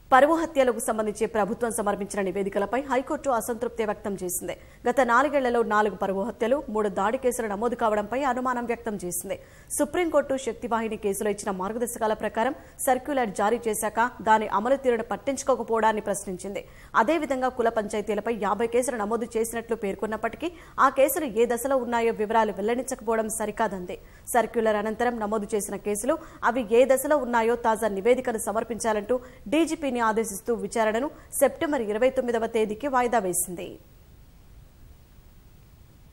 పరువు హత్యలకు సంబంధించి ప్రభుత్వం సమర్పించిన నివేదికలపై హైకోర్టు అసంతృప్తి వ్యక్తం చేసింది గత నాలుగేళ్లలో నాలుగు పరువు హత్యలు మూడు దాడి కేసులు నమోదు కావడంపై అనుమానం వ్యక్తం చేసింది సుప్రీంకోర్టు శక్తివాహిని కేసులో ఇచ్చిన మార్గదర్శకాల ప్రకారం సర్క్యులర్ జారీ చేశాక దాని అమలు తీరును పట్టించుకోకపోవడాన్ని ప్రశ్నించింది అదేవిధంగా కుల పంచాయతీలపై యాభై కేసులు నమోదు చేసినట్లు పేర్కొన్నప్పటికీ ఆ కేసులు ఏ దశలో ఉన్నాయో వివరాలు వెల్లడించకపోవడం సరికాదంది సర్క్యులర్ అనంతరం నమోదు చేసిన కేసులు అవి ఏ దశలో ఉన్నాయో తాజా నివేదికను సమర్పించాలంటూ డీజీపీని ఆదేశిస్తూ విచారణను సెప్టెంబర్ ఇరవై తొమ్మిదవ తేదీకి వాయిదా వేసింది